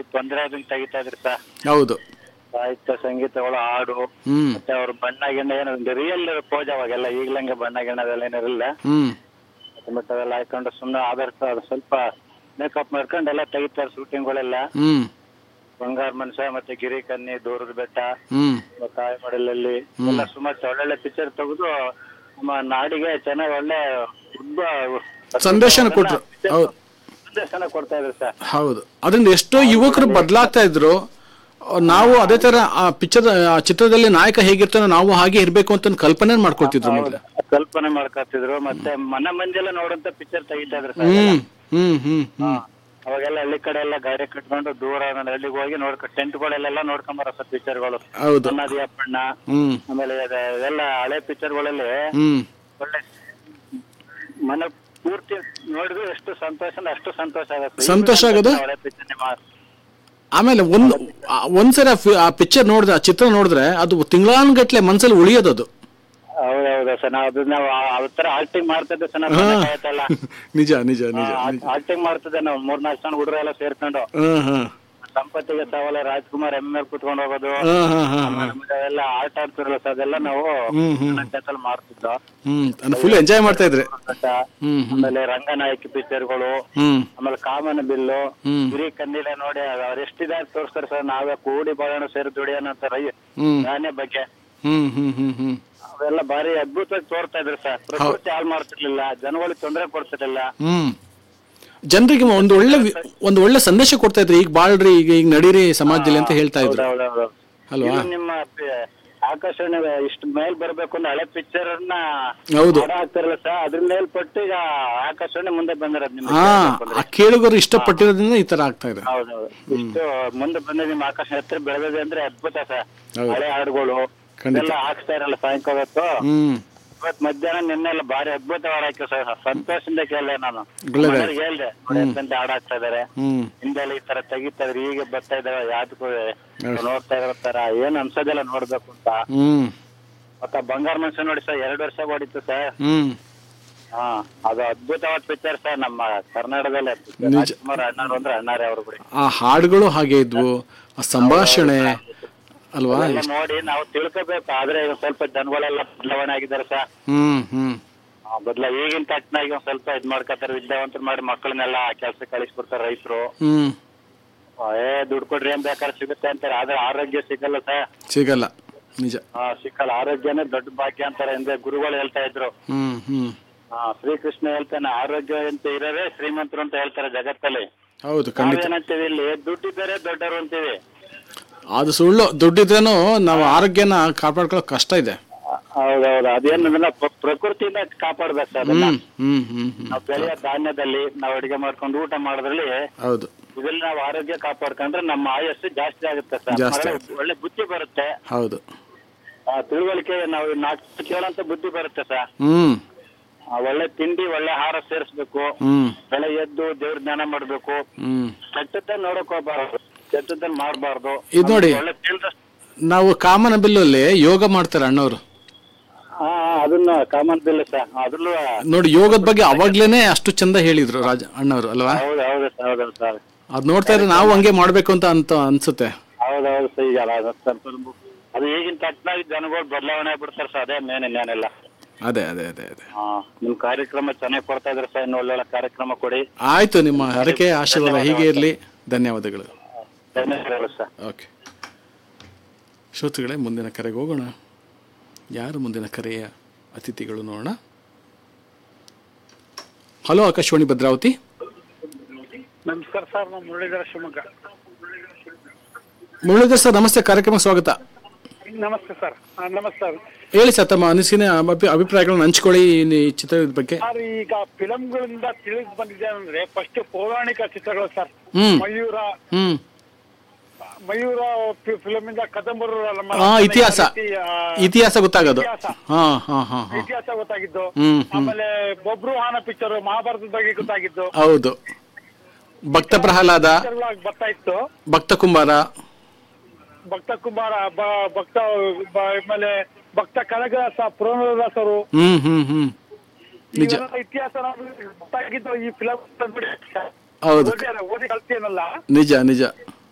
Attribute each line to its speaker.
Speaker 1: ತೊಂದರೆ ಆದಂಗೆ ತೆಗಿತಾ ಇದ್ರಿ ಸರ್
Speaker 2: ಹೌದು
Speaker 1: ಸಾಹಿತ್ಯ ಸಂಗೀತಗಳು ಹಾಡು
Speaker 2: ಹ್ಮ್
Speaker 1: ಮತ್ತೆ ಅವ್ರ ಬಣ್ಣ ಗಿಣ್ಣ ಏನೋ ರಿಯಲ್ ಪೋಜ್ ಅವಾಗೆಲ್ಲ ಈಗ್ಲಂಗೆ ಬಣ್ಣ ಗಿಣ್ಣದೆಲ್ಲ ಏನಿರಲಿಲ್ಲ
Speaker 2: ಹ್ಮ್
Speaker 1: ಮತ್ತೆ ಅವೆಲ್ಲ ಹಾಕೊಂಡು ಸುಮ್ಮನೆ ಆಧಾರಿತ ಅದು ಸ್ವಲ್ಪ ಮೇಕಪ್ ಮಾಡ್ಕೊಂಡು ಎಲ್ಲ ತೆಗಿತಾರೆ ಶೂಟಿಂಗ್ಗಳೆಲ್ಲ
Speaker 2: ಹ್ಮ್
Speaker 1: ಬಂಗಾರ ಮನುಷ್ಯ ಮತ್ತೆ ಗಿರಿ ಕನ್ನಿ ದೂರದ ಬೆಟ್ಟ
Speaker 2: ಹ್ಮ್
Speaker 1: ತಾಯಿ ಮಾಡಲಲ್ಲಿ ಎಲ್ಲ ಸುಮಾರು ಒಳ್ಳೊಳ್ಳೆ ಪಿಕ್ಚರ್ ತೆಗೆದು ನಮ್ಮ ನಾಡಿಗೆ ಚೆನ್ನಾಗಿ ಒಳ್ಳೆ ಉದ್ದ
Speaker 2: ಸಂದೇಶನ ಕೊಟ್ರು ಹೌದು
Speaker 1: ಸಂದೇಶನ ಕೊಡ್ತಾ ಇದ್ರು ಸರ್
Speaker 2: ಹೌದು ಅದರಿಂದ ಎಷ್ಟೋ ಯುವಕರು ಬದಲಾಗ್ತಾ ಇದ್ರು ನಾವು ಅದೇ ತರ ಆ ಪಿಕ್ಚರ್ ಆ ಚಿತ್ರದಲ್ಲಿ ನಾಯಕ ಹೇಗಿರ್ತಾನೋ ನಾವು ಹಾಗೆ ಇರ್ಬೇಕು ಅಂತ ಒಂದು ಕಲ್ಪನೆ ಮಾಡ್ಕೊಳ್ತಿದ್ರು ಮೊದಲು
Speaker 1: ಕಲ್ಪನೆ ಮಾಡ್ಕೊತಿದ್ರು ಮತ್ತೆ ಮನೆ ಮಂದಿಯೆಲ್ಲ ನೋಡಂತ ಪಿಕ್ಚರ್ ತೆಗಿತಾ ಇದ್ರು ಸರ್
Speaker 2: ಹ್ಮ್ ಹ್ಮ್ ಹ್ಮ್ ಹ್ಮ್
Speaker 1: ಅವಾಗೆಲ್ಲ ಹಳ್ಳಿ ಕಡೆ ಎಲ್ಲ ಗಾಡಿ ಕಟ್ಕೊಂಡು ದೂರ ಹಳ್ಳಿಗೆ ಹೋಗಿ ನೋಡ್ಕೊ ಟೆಂಟ್ಗಳೆಲ್ಲ ನೋಡ್ಕೊಂಡ್ ಬರೋ ಸರ್ ಪಿಕ್ಚರ್ಗಳು
Speaker 2: ಹೌದು
Speaker 1: ಅನ್ನದಿ ಅಪ್ಪಣ್ಣ
Speaker 2: ಹ್ಮ್
Speaker 1: ಆಮೇಲೆ ಅದ- ಇವೆಲ್ಲ ಹಳೆ ಪಿಕ್ಚರ್ಗಳಲ್ಲಿ
Speaker 2: ಹ್ಮ್
Speaker 1: ಒಳ್ಳೆ ಮನೆ ಪೂರ್ತಿ ನೋಡಿದ್ರೆ ಎಷ್ಟು ಸಂತೋಷ ಅಂದ್ರೆ ಅಷ್ಟು ಸಂತೋಷ ಆಗುತ್ತೆ
Speaker 2: ಸಂತೋಷ ಆಗೋದು?
Speaker 1: ಹಳೆ ಪಿಕ್ಚರ್ ನಿಮ್ಮ
Speaker 2: ಆಮೇಲೆ ಒಂದು ಆ ಒಂದ್ಸರಿ ಆ ಫಿ- ಆ ಪಿಕ್ಚರ್ ನೋಡಿದ್ರೆ ಆ ಚಿತ್ರ ನೋಡಿದ್ರೆ ಅದು ತಿಂಗಳಾನ್ಗಟ್ಲೆ ಮನ್ಸಲ್ಲಿ ಉಳಿಯೋದು ಅದು
Speaker 1: ಹೌದೌದು ಸರ್ ನಾವು ಅದು ನಾವು ಆ- ಆ ತರ ಆಕ್ಟಿಂಗ್ ಮಾಡ್ತಿದ್ದೆ ಸರ್
Speaker 2: ಹಾ.
Speaker 1: ನಾವು ಆಯ್ತಲ್ಲ
Speaker 2: ನಿಜ ನಿಜ ನಿಜ ನಿಜ
Speaker 1: ಆಕ್ಟಿಂಗ್ ಮಾಡ್ತಿದ್ದೆ ನಾವು ಮೂರ್ನಾಲ್ಕು ಜನ ಹುಡುಗರು ಎಲ್ಲ ಸೇರ್ಕೊಂಡು
Speaker 2: ಹಾ ಹಾ
Speaker 1: ಸಂಪತ್ತಿಗೆ ಸವಾಲ ರಾಜ್ಕುಮಾರ್ ಎಮ್ ಎಲ್ ಕುತ್ಕೊಂಡು ಹೋಗೋದು
Speaker 2: ಹಾ ಹಾ ಹಾ ಹಾ
Speaker 1: ಆಮೇಲೆ ಅವೆಲ್ಲ ಆಟ ಆಡ್ತಿರಲ್ಲ ಸರ್ ಅದೆಲ್ಲ ನಾವು
Speaker 2: ಹ್ಮ್ ಹ್ಮ್
Speaker 1: ಜೊತೆಲಿ ಮಾಡ್ತಿದ್ದೋ
Speaker 2: ಹ್ಮ್ ಫುಲ್ ಎಂಜಾಯ್ ಮಾಡ್ತಾ ಇದ್ರಿ ಹ್ಮ್ ಹ್ಮ್
Speaker 1: ಆಮೇಲೆ ರಂಗನಾಯಕಿ ಪಿಕ್ಚರ್ಗಳು
Speaker 2: ಹ್ಮ್
Speaker 1: ಆಮೇಲೆ ಕಾಮನ ಬಿಲ್ಲು
Speaker 2: ಹ್ಮ್
Speaker 1: ಹಿರಿ ಕಂದಿಲ ನೋಡಿ ಅವ್ರು ಎಷ್ಟಿದಾಗ ತೋರಿಸ್ತಾರೆ ಸರ್ ನಾವೇ ಕೂಡಿ ಬಾಳೋಣ ಸೇರಿ ದುಡಿಯೋಣ ಅಂತ ರೈ
Speaker 2: ಹ್ಮ್
Speaker 1: ನಾನೇ ಬಗ್ಗೆ
Speaker 2: ಹ್ಮ್ ಹ್ಮ್ ಹ್ಮ್ ಹ್ಮ್
Speaker 1: ಅವೆಲ್ಲ ಭಾರಿ ಅದ್ಭುತವಾಗಿ ತೋರ್ತಾ ಇದ್ರು ಸರ್ ಪ್ರಕೃತಿ ಹಾಳು ಮಾಡ್ತಿರ್ಲಿಲ್ಲ ಜನಗಳಿಗೆ ತೊಂದರೆ ಕೊಡ್ತಿರ್ಲಿಲ್ಲ
Speaker 2: ಹ್ಮ್ ಜನರಿಗೆ ಒಂದು ಒಳ್ಳೆ ವಿ- ಒಂದು ಒಳ್ಳೆ ಸಂದೇಶ ಕೊಡ್ತಾ ಇದ್ರಿ ಈಗ ಬಾಳ್ರಿ ಈಗ ಈಗ ನಡೀರಿ ಸಮಾಜದಲ್ಲಿ ಅಂತ ಹೇಳ್ತಾ ಇದ್ರು
Speaker 1: ಹೌದೌದೌದು
Speaker 2: ಅಲ್ವಾ
Speaker 1: ಇದು ನಿಮ್ಮ ಪಿ- ಆಕಾಶವಾಣಿ ಇಷ್ಟು ಮೇಲ್ ಬರ್ಬೇಕು ಅಂದ್ರೆ ಹಳೆ ಪಿಕ್ಚರ್ ಅನ್ನ
Speaker 2: ಹೌದು.
Speaker 1: ಹಾಡ ಹಾಕ್ತಿರಲ್ಲ ಸರ್ ಅದ್ರ ಮೇಲ್ಪಟ್ಟು ಈಗ ಆಕಾಶವಾಣಿ ಮುಂದೆ ಬಂದಿರೋದು ನಿಮ್ಮ
Speaker 2: ಹಾ ಆ ಕೇಳುಗರು ಇಷ್ಟಪಟ್ಟಿರೋದ್ರಿಂದ ಈ ತರ ಆಗ್ತಾ ಇದೆ
Speaker 1: ಹೌದೌದು ಇಷ್ಟು ಮುಂದೆ ಬಂದ ನಿಮ್ಮ ಆಕಾಶ ಹತ್ರ ಬೆಳೆದಿದೆ ಅಂದ್ರೆ ಅದ್ಭುತ ಸರ್
Speaker 2: ಹೌದು.
Speaker 1: ಹಳೆ ಹಾಡುಗಳು
Speaker 2: ಖಂಡಿತ.
Speaker 1: ಎಲ್ಲ ಹಾಕ್ಸ್ತಾ ಇರಲ್ಲ ಸಾಯಂಕಾಲ ಹೊತ್ತು
Speaker 2: ಹ್ಮ್
Speaker 1: ಇವತ್ ಮಧ್ಯಾಹ್ನ ನಿನ್ನೆಲ್ಲ ಭಾರಿ ಅದ್ಭುತವಾಗಿ ಹಾಕಿ ಸರ್ ಸಂತೋಷದಿಂದ ಕೇಳಿದೆ ನಾನು
Speaker 2: ಒಳ್ಳೆದಾಯ್ತು.
Speaker 1: ಮನೆಯವ್ರಿಗೆ ಹೇಳ್ದೆ ನೋಡಿ ಎಂತೆಂತ ಹಾಡ್ ಹಾಕ್ತಾ ಇದಾರೆ
Speaker 2: ಹ್ಮ್
Speaker 1: ಹಿಂದೆಲ್ಲ ಈ ತರ ತೆಗಿತಾ ಇದ್ರೆ ಈಗ ಬರ್ತಾ ಇದಾರೆ ಯಾವ್ದಕ್ಕೂ ನೋಡ್ತಾ ಇರೋ ತರ ಏನ್ ಅನ್ಸೋದಿಲ್ಲ ನೋಡ್ಬೇಕು ಅಂತ
Speaker 2: ಹ್ಮ್
Speaker 1: ಮತ್ತ ಬಂಗಾರ ಮನುಷ್ಯ ನೋಡಿ ಸರ್ ಎರಡು ವರ್ಷ ಓಡಿತ್ತು ಸರ್
Speaker 2: ಹ್ಮ್
Speaker 1: ಹಾ ಅದು ಅದ್ಭುತವಾದ ಪಿಕ್ಚರ್ ಸರ್ ನಮ್ಮ ಕರ್ನಾಟಕದಲ್ಲೇ
Speaker 2: ನಿಜ.
Speaker 1: ರಾಜ್ಕುಮಾರ್ ಅಣ್ಣಾರು ಅಂದ್ರೆ ಅಣ್ಣಾರೇ ಅವ್ರು ಬಿಡಿ
Speaker 2: ಆ ಹಾಡುಗಳು ಹಾಗೆ ಇದ್ವು ಆ ಸಂಭಾಷಣೆ ಅಲ್ವಾ
Speaker 1: ಅದೆಲ್ಲ ನೋಡಿ ನಾವು ತಿಳ್ಕೊಬೇಕು ಆದ್ರೆ ಈಗ ಸ್ವಲ್ಪ ಜನಗಳೆಲ್ಲ ಬದಲಾವಣೆ ಆಗಿದ್ದಾರೆ ಸರ್
Speaker 2: ಹ್ಮ್ ಹ್ಮ್
Speaker 1: ಬದಲ ಈಗಿನ ತಕ್ಕನಾಗಿ ಒಂದ್ ಸ್ವಲ್ಪ ಇದ್ ಮಾಡ್ಕೊತಾರೆ ವಿದ್ಯಾವಂತರು ಮಾಡಿ ಮಕ್ಕಳನ್ನೆಲ್ಲ ಕೆಲಸ ಕಳಿಸ್ಬಿಡ್ತಾರೆ ರೈತರು
Speaker 2: ಹ್ಮ್
Speaker 1: ಏ ದುಡ್ಡು ಕೊಡ್ರಿ ಏನ್ ಬೇಕಾದ್ರೆ ಸಿಗುತ್ತೆ ಅಂತಾರೆ ಆದ್ರೆ ಆರೋಗ್ಯ ಸಿಗಲ್ಲ ಸರ್
Speaker 2: ಸಿಗಲ್ಲ ನಿಜ
Speaker 1: ಆ, ಸಿಕ್ಕಲ್ಲ ಆರೋಗ್ಯನೇ ದೊಡ್ಡ ಭಾಗ್ಯ ಅಂತಾರೆ ಹಿಂದೆ ಗುರುಗಳು ಹೇಳ್ತಾ ಇದ್ರು
Speaker 2: ಹ್ಮ್ ಹ್ಮ್
Speaker 1: ಆ, ಶ್ರೀಕೃಷ್ಣ ಹೇಳ್ತಾನೆ ಆರೋಗ್ಯ ಅಂತ ಇರೋದೇ ಶ್ರೀಮಂತರು ಅಂತ ಹೇಳ್ತಾರೆ ಜಗತ್ತಲ್ಲಿ
Speaker 2: ಹೌದು ಖಂಡಿತ
Speaker 1: ನಾವೇನಂತೀವಿ ಇಲ್ಲಿ ದುಡ್ಡಿದ್ದಾರೆ ದೊಡ್ಡರು ಅಂತೀವಿ
Speaker 2: ಅದು ಸುಳ್ಳು ದುಡ್ಡಿದ್ರೇನು ನಾವು ಆರೋಗ್ಯನ ಕಾಪಾಡ್ಕೊಳ್ಳೋಕೆ ಕಷ್ಟ ಇದೆ
Speaker 1: ಹೌದೌದು ಅದೇನಂದ್ರೆ ಪ್ರಕೃತಿಯಿಂದ ಕಾಪಾಡ್ಬೇಕು ಸರ್ ಅದನ್ನ
Speaker 2: ಹ್ಮ್ ಹ್ಮ್ ಹ್ಮ್ ಹ್ಮ್
Speaker 1: ನಾವು ಬೆಳೆಯೋ ಧಾನ್ಯದಲ್ಲಿ ನಾವು ಅಡಿಗೆ ಮಾಡ್ಕೊಂಡು ಊಟ ಮಾಡೋದ್ರಲ್ಲಿ
Speaker 2: ಹೌದು
Speaker 1: ಇದ್ರಲ್ಲಿ ನಾವು ಆರೋಗ್ಯ ಕಾಪಾಡ್ಕೊಂಡ್ರೆ ನಮ್ಮ ಆಯಸ್ಸು ಜಾಸ್ತಿ ಆಗುತ್ತೆ ಸರ್
Speaker 2: ಜಾಸ್ತಿ
Speaker 1: ಒಳ್ಳೆ- ಒಳ್ಳೆ ಬುದ್ಧಿ ಬರುತ್ತೆ
Speaker 2: ಹೌದು
Speaker 1: ಆ, ತಿಳುವಳಿಕೆ ನಾವು ನಾಲ್ಕು ಕೇಳಂತ ಬುದ್ಧಿ ಬರುತ್ತೆ ಸರ್
Speaker 2: ಹ್ಮ್
Speaker 1: ಆ, ಒಳ್ಳೆ ತಿಂಡಿ ಒಳ್ಳೆ ಆಹಾರ ಸೇರಿಸ್ಬೇಕು
Speaker 2: ಹ್ಮ್
Speaker 1: ಬೆಳೆ ಎದ್ದು ದೇವ್ರ ಜ್ಞಾನ ಮಾಡ್ಬೇಕು
Speaker 2: ಹ್ಮ್
Speaker 1: ಕೆಟ್ಟದ್ದನ್ನ ನೋಡಕ್ ಹೋಗ್ಬಾರ್ದು ಕೆಟ್ಟದ್ದನ್ನ ಮಾಡಬಾರ್ದು
Speaker 2: ಇದ್ ನೋಡಿ.
Speaker 1: ಒಳ್ಳೆ ತಿಳಿದಷ್ಟು
Speaker 2: ನಾವು ಕಾಮನ ಬಿಲ್ಲಲ್ಲಿ ಯೋಗ ಮಾಡ್ತಾರೆ ಅಣ್ಣವರು
Speaker 1: ಹಾ ಅದನ್ನ ಕಾಮನ್ ಬಿಲ್ ಸರ್ ಅದ್ರಲ್ಲೂ
Speaker 2: ನೋಡಿ ಯೋಗದ ಬಗ್ಗೆ ಅವಾಗ್ಲೇನೆ ಅಷ್ಟು ಚಂದ ಹೇಳಿದ್ರು ರಾಜ ಅಣ್ಣವರು ಅಲ್ವಾ
Speaker 1: ಹೌದು ಹೌದು ಸರ್ ಹೌದು ಸರ್
Speaker 2: ಅದ್ ನೋಡ್ತಾ ಇದ್ರೆ ನಾವು ಹಂಗೆ ಮಾಡ್ಬೇಕು ಅಂತ ಅಂತ ಅನ್ಸುತ್ತೆ
Speaker 1: ಹೌದೌದು ಸರ್ ಈಗ ಅದು ಸ್ವಲ್ಪ ಅದು ಈಗಿನ ತಕ್ಕನಾಗಿ ಜನಗಳು ಬದಲಾವಣೆ ಆಗ್ಬಿಡ್ತಾರೆ ಸರ್ ಅದೇ ಮೇನ್ ಇನ್ನೇನಿಲ್ಲ
Speaker 2: ಅದೇ ಅದೇ ಅದೇ ಅದೇ
Speaker 1: ಹಾ ನಿಮ್ ಕಾರ್ಯಕ್ರಮ ಚೆನ್ನಾಗಿ ಕೊಡ್ತಾ ಇದ್ರೆ ಸರ್ ಇನ್ನು ಒಳ್ಳೊಳ್ಳೆ ಕಾರ್ಯಕ್ರಮ ಕೊಡಿ
Speaker 2: ಆಯ್ತು ನಿಮ್ಮ ಹರಕೆ ಆಶೀರ್ವಾದ ಹೀಗೆ ಇರಲಿ ಧನ್ಯವಾದಗಳು
Speaker 1: ಧನ್ಯವಾದಗಳು ಸರ್
Speaker 2: ಓಕೆ ಶ್ರೋತೃಗಳೇ ಮುಂದಿನ ಕರೆಗೆ ಹೋಗೋಣ ಯಾರು ಮುಂದಿನ ಕರೆಯ ಅತಿಥಿಗಳು ನೋಡೋಣ ಹಲೋ ಆಕಾಶವಾಣಿ ಭದ್ರಾವತಿ
Speaker 1: ನಮಸ್ಕಾರ ಸರ್ ನಾವು ಮುರಳೀಧರ ಶಿವಮೊಗ್ಗ
Speaker 2: ಮುರಳೀಧರ್ ಸರ್ ನಮಸ್ತೆ ಕಾರ್ಯಕ್ರಮ ಸ್ವಾಗತ
Speaker 1: ನಮಸ್ತೆ ಸರ್ ನಮಸ್ಕಾರ
Speaker 2: ಹೇಳಿ ಸರ್ ತಮ್ಮ ಅನಿಸಿನ ಅಭಿ- ಅಭಿಪ್ರಾಯಗಳನ್ನು ಹಂಚ್ಕೊಳ್ಳಿ ಈ ಚಿತ್ರದ ಬಗ್ಗೆ
Speaker 1: ಸರ್ ಈಗ ಫಿಲಂಗಳಿಂದ ತಿಳಿದು ಬಂದಿದೆ ಅಂದ್ರೆ ಫಸ್ಟ್ ಪೌರಾಣಿಕ ಚಿತ್ರಗಳು ಸರ್
Speaker 2: ಹ್ಮ್
Speaker 1: ಮಯೂರ
Speaker 2: ಹ್ಮ್
Speaker 1: ಮಯೂರ ಫಿಲಂ ಇಂದ ಕದಂಬರು ನಮ್ಮ
Speaker 2: ಆ ಇತಿಹಾಸ
Speaker 1: ರೀತಿ, ಆ,
Speaker 2: ಇತಿಹಾಸ ಗೊತ್ತಾಗೋದು
Speaker 1: ಇತಿಹಾಸ.
Speaker 2: ಹಾ ಹಾ ಹಾ ಹಾ
Speaker 1: ಇತಿಹಾಸ ಗೊತ್ತಾಗಿದ್ದು
Speaker 2: ಹ್ಮ್ ಹ್ಮ್
Speaker 1: ಆಮೇಲೆ ಬೊಬ್ರು ಹಾನ ಪಿಕ್ಚರ್ ಮಹಾಭಾರತದ ಬಗ್ಗೆ ಗೊತ್ತಾಗಿದ್ದು
Speaker 2: ಹೌದು ಭಕ್ತ ಪ್ರಹ್ಲಾದ
Speaker 1: ಎಲ್ಲ ಬರ್ತಾ ಇತ್ತು
Speaker 2: ಭಕ್ತ ಕುಂಬಾರ
Speaker 1: ಭಕ್ತ ಕುಮಾರ ಬ- ಭಕ್ತ ಬ- ಆಮೇಲೆ ಭಕ್ತ ಕನಕದಾಸ ಪುರಂದರದಾಸರು
Speaker 2: ಹ್ಮ್ ಹ್ಮ್ ಹ್ಮ್ ನಿಜ
Speaker 1: ಇವೆಲ್ಲ ಇತಿಹಾಸ ನಮ್ಗೆ ಗೊತ್ತಾಗಿದ್ದು ಈ ಫಿಲಂ
Speaker 2: ಹೌದು
Speaker 1: ಓದಿ ಕಲ್ತೇನಲ್ಲ
Speaker 2: ನಿಜ ನಿಜ